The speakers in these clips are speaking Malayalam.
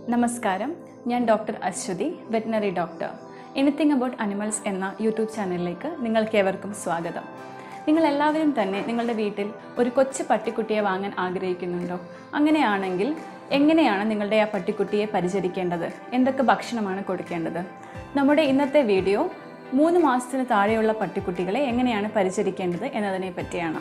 നമസ്കാരം ഞാൻ doctor Aswathi veterinary doctor anything about animals എന്ന യൂട്യൂബ് ചാനലിലേക്ക് നിങ്ങൾക്കേവർക്കും സ്വാഗതം നിങ്ങൾ എല്ലാവരും തന്നെ നിങ്ങളുടെ വീട്ടിൽ ഒരു കൊച്ചു പട്ടിക്കുട്ടിയെ വാങ്ങാൻ ആഗ്രഹിക്കുന്നുണ്ടോ അങ്ങനെയാണെങ്കിൽ എങ്ങനെയാണ് നിങ്ങളുടെ ആ പട്ടിക്കുട്ടിയെ പരിചരിക്കേണ്ടത് എന്തൊക്കെ ഭക്ഷണമാണ് കൊടുക്കേണ്ടത് നമ്മുടെ ഇന്നത്തെ വീഡിയോ മൂന്ന് മാസത്തിന് താഴെയുള്ള പട്ടിക്കുട്ടികളെ എങ്ങനെയാണ് പരിചരിക്കേണ്ടത് എന്നതിനെ പറ്റിയാണ്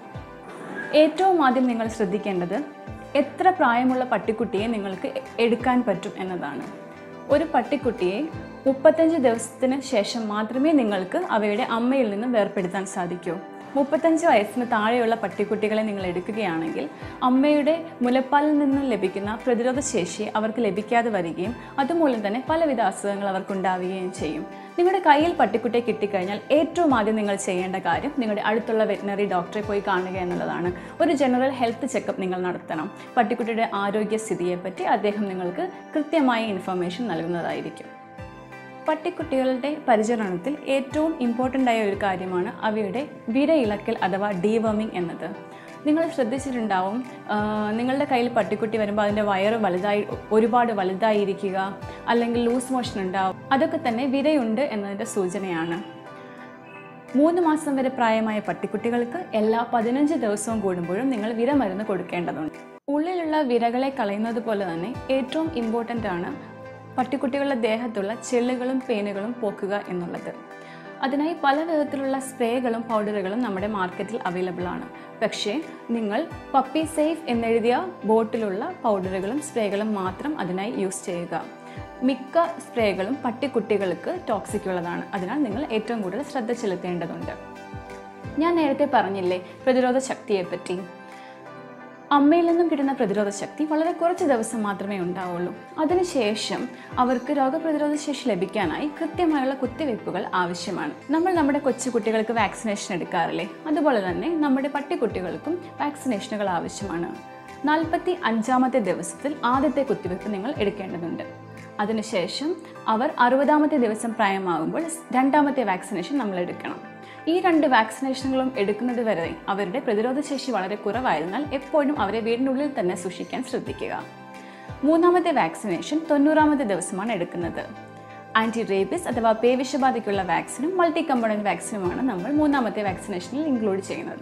ഏറ്റവും ആദ്യം നിങ്ങൾ ശ്രദ്ധിക്കേണ്ടത് എത്ര പ്രായമുള്ള പട്ടിക്കുട്ടിയെ നിങ്ങൾക്ക് എ- എടുക്കാൻ പറ്റും എന്നതാണ് ഒരു പട്ടിക്കുട്ടിയെ മുപ്പത്തഞ്ച് ദിവസത്തിന് ശേഷം മാത്രമേ നിങ്ങൾക്ക് അവയുടെ അമ്മയിൽ നിന്ന് വേർപെടുത്താൻ സാധിക്കൂ മുപ്പത്തഞ്ച് വയസ്സിന് താഴെയുള്ള പട്ടിക്കുട്ടികളെ നിങ്ങൾ എടുക്കുകയാണെങ്കിൽ അമ്മയുടെ മുലപ്പാലിൽ നിന്നും ലഭിക്കുന്ന പ്രതിരോധ ശേഷി അവർക്ക് ലഭിക്കാതെ വരികയും അതുമൂലം തന്നെ പലവിധ അസുഖങ്ങൾ അവർക്കുണ്ടാവുകയും ചെയ്യും നിങ്ങളുടെ കയ്യിൽ പട്ടിക്കുട്ടിയെ കിട്ടിക്കഴിഞ്ഞാൽ ഏറ്റവും ആദ്യം നിങ്ങൾ ചെയ്യേണ്ട കാര്യം നിങ്ങളുടെ അടുത്തുള്ള വെറ്റിനറി ഡോക്ടറെ പോയി കാണുക എന്നുള്ളതാണ് ഒരു ജനറൽ ഹെൽത്ത് ചെക്കപ്പ് നിങ്ങൾ നടത്തണം പട്ടിക്കുട്ടിയുടെ ആരോഗ്യസ്ഥിതിയെപ്പറ്റി അദ്ദേഹം നിങ്ങൾക്ക് കൃത്യമായ ഇൻഫർമേഷൻ നൽകുന്നതായിരിക്കും പട്ടിക്കുട്ടികളുടെ പരിചരണത്തിൽ ഏറ്റവും ഇമ്പോർട്ടൻ്റ് ആയ ഒരു കാര്യമാണ് അവയുടെ വിരയിളക്കൽ അഥവാ ഡീവർമിങ് എന്നത് നിങ്ങൾ ശ്രദ്ധിച്ചിട്ടുണ്ടാവും ആ, നിങ്ങളുടെ കയ്യിൽ പട്ടിക്കുട്ടി വരുമ്പോൾ അതിൻ്റെ വയറ് വലുതായി ഒരുപാട് വലുതായിരിക്കുക അല്ലെങ്കിൽ ലൂസ് മോഷൻ ഉണ്ടാവും അതൊക്കെ തന്നെ വിരയുണ്ട് എന്നതിൻ്റെ സൂചനയാണ് മൂന്ന് മാസം വരെ പ്രായമായ പട്ടിക്കുട്ടികൾക്ക് എല്ലാ പതിനഞ്ച് ദിവസവും കൂടുമ്പോഴും നിങ്ങൾ വിരമരുന്ന് കൊടുക്കേണ്ടതുണ്ട് ഉള്ളിലുള്ള വിരകളെ കളയുന്നത് പോലെ തന്നെ ഏറ്റവും ഇമ്പോർട്ടൻ്റ് ആണ് പട്ടിക്കുട്ടികളുടെ ദേഹത്തുള്ള ചെള്ളുകളും പേനുകളും പോക്കുക എന്നുള്ളത് അതിനായി പല വിധത്തിലുള്ള സ്പ്രേകളും പൗഡറുകളും നമ്മുടെ മാർക്കറ്റിൽ അവൈലബിൾ ആണ് പക്ഷേ നിങ്ങൾ പപ്പി സേഫ് എന്നെഴുതിയ ബോട്ടിലുള്ള പൗഡറുകളും സ്പ്രേകളും മാത്രം അതിനായി യൂസ് ചെയ്യുക മിക്ക സ്പ്രേകളും പട്ടിക്കുട്ടികൾക്ക് ടോക്സിക് ഉള്ളതാണ് അതിനാൽ നിങ്ങൾ ഏറ്റവും കൂടുതൽ ശ്രദ്ധ ചെലുത്തേണ്ടതുണ്ട് ഞാൻ നേരത്തെ പറഞ്ഞില്ലേ പ്രതിരോധ ശക്തിയെപ്പറ്റി അമ്മയിൽ നിന്നും കിട്ടുന്ന പ്രതിരോധ ശക്തി വളരെ കുറച്ച് ദിവസം മാത്രമേ ഉണ്ടാവുള്ളൂ അതിനുശേഷം അവർക്ക് രോഗപ്രതിരോധ ശേഷി ലഭിക്കാനായി കൃത്യമായുള്ള കുത്തിവയ്പ്പുകൾ ആവശ്യമാണ് നമ്മൾ നമ്മുടെ കൊച്ചു കുട്ടികൾക്ക് വാക്സിനേഷൻ എടുക്കാറില്ലേ അതുപോലെ തന്നെ നമ്മുടെ പട്ടിക്കുട്ടികൾക്കും വാക്സിനേഷനുകൾ ആവശ്യമാണ് നാൽപ്പത്തി അഞ്ചാമത്തെ ദിവസത്തിൽ ആദ്യത്തെ കുത്തിവയ്പ്പ് നിങ്ങൾ എടുക്കേണ്ടതുണ്ട് അതിനുശേഷം അവർ അറുപതാമത്തെ ദിവസം പ്രായമാകുമ്പോൾ രണ്ടാമത്തെ വാക്സിനേഷൻ നമ്മൾ എടുക്കണം ഈ രണ്ട് വാക്സിനേഷനുകളും എടുക്കുന്നത് വരെ അവരുടെ പ്രതിരോധ ശേഷി വളരെ കുറവായതിനാൽ എപ്പോഴും അവരെ വീടിനുള്ളിൽ തന്നെ സൂക്ഷിക്കാൻ ശ്രദ്ധിക്കുക മൂന്നാമത്തെ വാക്സിനേഷൻ തൊണ്ണൂറാമത്തെ ദിവസമാണ് എടുക്കുന്നത് ആൻറ്റി റേബിസ് അഥവാ പേവിഷബാധയ്ക്കുള്ള വാക്സിനും മൾട്ടി കമ്പോണൻറ്റ് വാക്സിനുമാണ് നമ്മൾ മൂന്നാമത്തെ വാക്സിനേഷനിൽ ഇൻക്ലൂഡ് ചെയ്യുന്നത്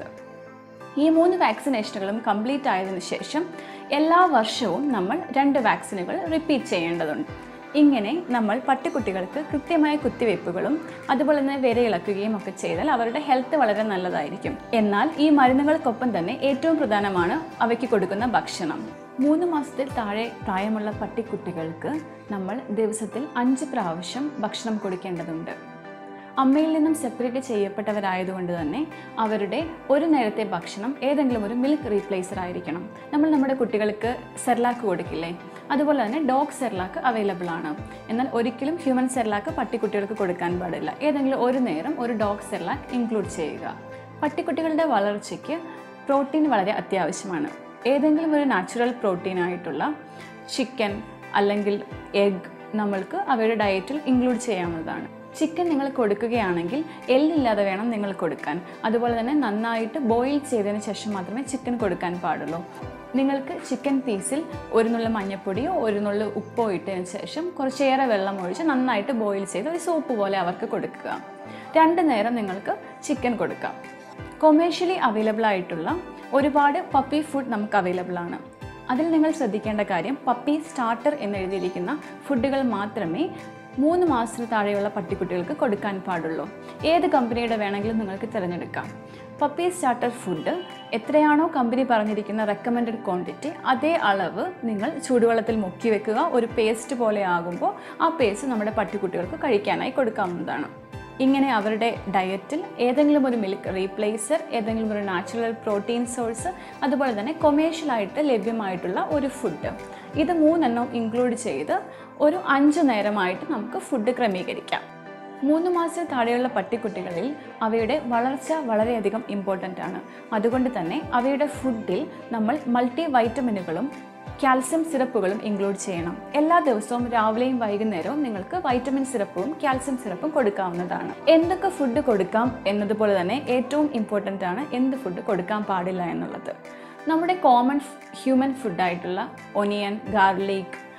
ഈ മൂന്ന് വാക്സിനേഷനുകളും കംപ്ലീറ്റ് ആയതിനു ശേഷം എല്ലാ വർഷവും നമ്മൾ രണ്ട് വാക്സിനുകൾ റിപ്പീറ്റ് ചെയ്യേണ്ടതുണ്ട് ഇങ്ങനെ നമ്മൾ പട്ടിക്കുട്ടികൾക്ക് കൃത്യമായ കുത്തിവയ്പ്പുകളും അതുപോലെ തന്നെ വിരയിളക്കുകയും ഒക്കെ ചെയ്താൽ അവരുടെ ഹെൽത്ത് വളരെ നല്ലതായിരിക്കും എന്നാൽ ഈ മരുന്നുകൾക്കൊപ്പം തന്നെ ഏറ്റവും പ്രധാനമാണ് അവയ്ക്ക് കൊടുക്കുന്ന ഭക്ഷണം മൂന്ന് മാസത്തിൽ താഴെ പ്രായമുള്ള പട്ടിക്കുട്ടികൾക്ക് നമ്മൾ ദിവസത്തിൽ അഞ്ച് പ്രാവശ്യം ഭക്ഷണം കൊടുക്കേണ്ടതുണ്ട് അമ്മയിൽ നിന്നും സെപ്പറേറ്റ് ചെയ്യപ്പെട്ടവരായതുകൊണ്ട് തന്നെ അവരുടെ ഒരു നേരത്തെ ഭക്ഷണം ഏതെങ്കിലും ഒരു മിൽക്ക് റീപ്ലേസർ ആയിരിക്കണം നമ്മൾ നമ്മുടെ കുട്ടികൾക്ക് സെർലാക്ക് കൊടുക്കില്ലേ അതുപോലെ തന്നെ ഡോഗ് സെർലാക്ക് അവൈലബിൾ ആണ് എന്നാൽ ഒരിക്കലും ഹ്യൂമൻ സെർലാക്ക് പട്ടിക്കുട്ടികൾക്ക് കൊടുക്കാൻ പാടില്ല ഏതെങ്കിലും ഒരു നേരം ഒരു ഡോഗ് സെർലാക്ക് ഇൻക്ലൂഡ് ചെയ്യുക പട്ടിക്കുട്ടികളുടെ വളർച്ചയ്ക്ക് പ്രോട്ടീൻ വളരെ അത്യാവശ്യമാണ് ഏതെങ്കിലും ഒരു നാച്ചുറൽ പ്രോട്ടീൻ ആയിട്ടുള്ള ചിക്കൻ അല്ലെങ്കിൽ എഗ് നമ്മൾക്ക് അവയുടെ ഡയറ്റിൽ ഇൻക്ലൂഡ് ചെയ്യാവുന്നതാണ് ചിക്കൻ നിങ്ങൾ കൊടുക്കുകയാണെങ്കിൽ എല്ലില്ലാതെ വേണം നിങ്ങൾ കൊടുക്കാൻ അതുപോലെ തന്നെ നന്നായിട്ട് ബോയിൽ ചെയ്തതിന് ശേഷം മാത്രമേ ചിക്കൻ കൊടുക്കാൻ പാടുള്ളൂ നിങ്ങൾക്ക് ചിക്കൻ പീസിൽ ഒരു നുള്ള മഞ്ഞൾപ്പൊടിയോ ഒരു നുള്ള ഉപ്പോ ഇട്ടതിന് ശേഷം കുറച്ചേറെ വെള്ളം ഒഴിച്ച് നന്നായിട്ട് ബോയിൽ ചെയ്ത് ഒരു സോപ്പ് പോലെ അവർക്ക് കൊടുക്കുക രണ്ട് നേരം നിങ്ങൾക്ക് ചിക്കൻ കൊടുക്കാം കൊമേഴ്ഷ്യലി അവൈലബിൾ ആയിട്ടുള്ള ഒരുപാട് പപ്പി ഫുഡ് നമുക്ക് അവൈലബിൾ ആണ് അതിൽ നിങ്ങൾ ശ്രദ്ധിക്കേണ്ട കാര്യം പപ്പി സ്റ്റാർട്ടർ എന്നെഴുതിയിരിക്കുന്ന ഫുഡുകൾ മാത്രമേ മൂന്ന് മാസത്തിന് താഴെയുള്ള പട്ടിക്കുട്ടികൾക്ക് കൊടുക്കാൻ പാടുള്ളൂ ഏത് കമ്പനിയുടെ വേണമെങ്കിലും നിങ്ങൾക്ക് തിരഞ്ഞെടുക്കാം പപ്പി സ്റ്റാർട്ടർ ഫുഡ് എത്രയാണോ കമ്പനി പറഞ്ഞിരിക്കുന്ന റെക്കമെൻഡഡ് ക്വാണ്ടിറ്റി അതേ അളവ് നിങ്ങൾ ചൂടുവെള്ളത്തിൽ മുക്കി വെക്കുക ഒരു പേസ്റ്റ് പോലെ ആകുമ്പോൾ ആ പേസ്റ്റ് നമ്മുടെ പട്ടിക്കുട്ടികൾക്ക് കഴിക്കാനായി കൊടുക്കാവുന്നതാണ് ഇങ്ങനെ അവരുടെ ഡയറ്റിൽ ഏതെങ്കിലും ഒരു മിൽക്ക് റീപ്ലേസർ ഏതെങ്കിലും ഒരു നാച്ചുറൽ പ്രോട്ടീൻ സോഴ്സ് അതുപോലെ തന്നെ കൊമേഴ്ഷ്യലായിട്ട് ലഭ്യമായിട്ടുള്ള ഒരു ഫുഡ് ഇത് മൂന്നെണ്ണം ഇൻക്ലൂഡ് ചെയ്ത് ഒരു അഞ്ച് നേരമായിട്ട് നമുക്ക് ഫുഡ് ക്രമീകരിക്കാം മൂന്ന് മാസത്തിൽ താഴെയുള്ള പട്ടിക്കുട്ടികളിൽ അവയുടെ വളർച്ച വളരെയധികം ഇമ്പോർട്ടൻ്റ് ആണ് അതുകൊണ്ട് തന്നെ അവയുടെ ഫുഡിൽ നമ്മൾ മൾട്ടി വൈറ്റമിനുകളും കാൽസ്യം സിറപ്പുകളും ഇൻക്ലൂഡ് ചെയ്യണം എല്ലാ ദിവസവും രാവിലെയും വൈകുന്നേരവും നിങ്ങൾക്ക് വൈറ്റമിൻ സിറപ്പും കാൽസ്യം സിറപ്പും കൊടുക്കാവുന്നതാണ് എന്തൊക്കെ ഫുഡ് കൊടുക്കാം എന്നതുപോലെ തന്നെ ഏറ്റവും ഇമ്പോർട്ടൻ്റ് ആണ് എന്ത് ഫുഡ് കൊടുക്കാൻ പാടില്ല എന്നുള്ളത് നമ്മുടെ കോമൺ ഹ്യൂമൻ ഫുഡായിട്ടുള്ള ഒനിയൻ ഗാർലിക്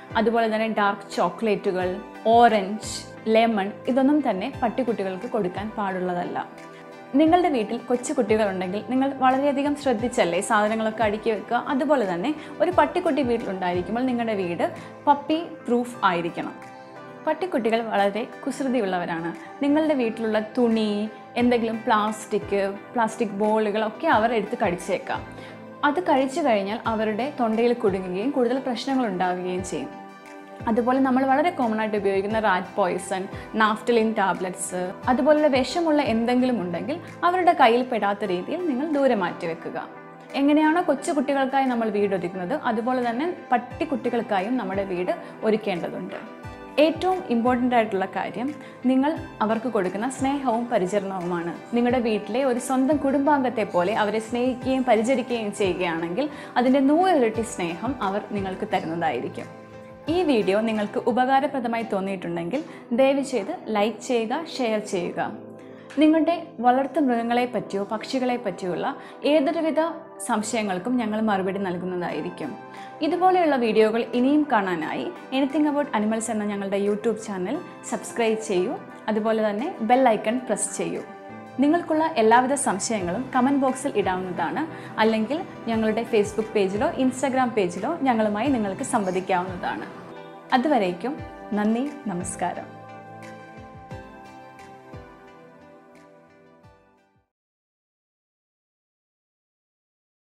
അതുപോലെ തന്നെ ഡാർക്ക് ചോക്ലേറ്റുകൾ ഓറഞ്ച് ലെമൺ ഇതൊന്നും തന്നെ പട്ടിക്കുട്ടികൾക്ക് കൊടുക്കാൻ പാടുള്ളതല്ല നിങ്ങളുടെ വീട്ടിൽ കൊച്ചു കുട്ടികളുണ്ടെങ്കിൽ നിങ്ങൾ വളരെയധികം ശ്രദ്ധിച്ചല്ലേ സാധനങ്ങളൊക്കെ അടുക്കി വെക്കുക അതുപോലെ തന്നെ ഒരു പട്ടിക്കുട്ടി വീട്ടിലുണ്ടായിരിക്കുമ്പോൾ നിങ്ങളുടെ വീട് പപ്പി പ്രൂഫ് ആയിരിക്കണം പട്ടിക്കുട്ടികൾ വളരെ കുസൃതിയുള്ളവരാണ് നിങ്ങളുടെ വീട്ടിലുള്ള തുണി എന്തെങ്കിലും പ്ലാസ്റ്റിക് പ്ലാസ്റ്റിക് ബോളുകളൊക്കെ അവർ എടുത്ത് കടിച്ചേക്കാം അത് കഴിച്ചു കഴിഞ്ഞാൽ അവരുടെ തൊണ്ടയിൽ കുടുങ്ങുകയും കൂടുതൽ പ്രശ്നങ്ങൾ ഉണ്ടാവുകയും ചെയ്യും അതുപോലെ നമ്മൾ വളരെ കോമൺ ആയിട്ട് ഉപയോഗിക്കുന്ന റാറ്റ് പോയിസൺ നാഫ്റ്റലിൻ ടാബ്ലറ്റ്സ് അതുപോലുള്ള വിഷമുള്ള എന്തെങ്കിലും ഉണ്ടെങ്കിൽ അവരുടെ കയ്യിൽ പെടാത്ത രീതിയിൽ നിങ്ങൾ ദൂരെ മാറ്റി വെക്കുക എങ്ങനെയാണോ കൊച്ചു കുട്ടികൾക്കായി നമ്മൾ വീട് ഒരുക്കുന്നത് അതുപോലെ തന്നെ പട്ടിക്കുട്ടികൾക്കായും നമ്മുടെ വീട് ഒരുക്കേണ്ടതുണ്ട് ഏറ്റവും ഇമ്പോർട്ടൻ്റ് ആയിട്ടുള്ള കാര്യം നിങ്ങൾ അവർക്ക് കൊടുക്കുന്ന സ്നേഹവും പരിചരണവുമാണ് നിങ്ങളുടെ വീട്ടിലെ ഒരു സ്വന്തം കുടുംബാംഗത്തെ പോലെ അവരെ സ്നേഹിക്കുകയും പരിചരിക്കുകയും ചെയ്യുകയാണെങ്കിൽ അതിൻ്റെ നൂറിരട്ടി സ്നേഹം അവർ നിങ്ങൾക്ക് തരുന്നതായിരിക്കും ഈ വീഡിയോ നിങ്ങൾക്ക് ഉപകാരപ്രദമായി തോന്നിയിട്ടുണ്ടെങ്കിൽ ദയവ് ചെയ്ത് ലൈക്ക് ചെയ്യുക ഷെയർ ചെയ്യുക നിങ്ങളുടെ വളർത്തു മൃഗങ്ങളെ പറ്റിയോ പക്ഷികളെ പറ്റിയുള്ള ഏതൊരുവിധ സംശയങ്ങൾക്കും ഞങ്ങൾ മറുപടി നൽകുന്നതായിരിക്കും ഇതുപോലെയുള്ള വീഡിയോകൾ ഇനിയും കാണാനായി എനിത്തിങ് അബൌട്ട് അനിമൽസ് എന്ന ഞങ്ങളുടെ യൂട്യൂബ് ചാനൽ സബ്സ്ക്രൈബ് ചെയ്യൂ അതുപോലെ തന്നെ ബെൽ ഐക്കൺ പ്രസ് ചെയ്യൂ നിങ്ങൾക്കുള്ള എല്ലാവിധ സംശയങ്ങളും കമൻറ്റ് ബോക്സിൽ ഇടാവുന്നതാണ് അല്ലെങ്കിൽ ഞങ്ങളുടെ ഫേസ്ബുക്ക് പേജിലോ ഇൻസ്റ്റാഗ്രാം പേജിലോ ഞങ്ങളുമായി നിങ്ങൾക്ക് സംവദിക്കാവുന്നതാണ് അതുവരേക്കും നന്ദി നമസ്കാരം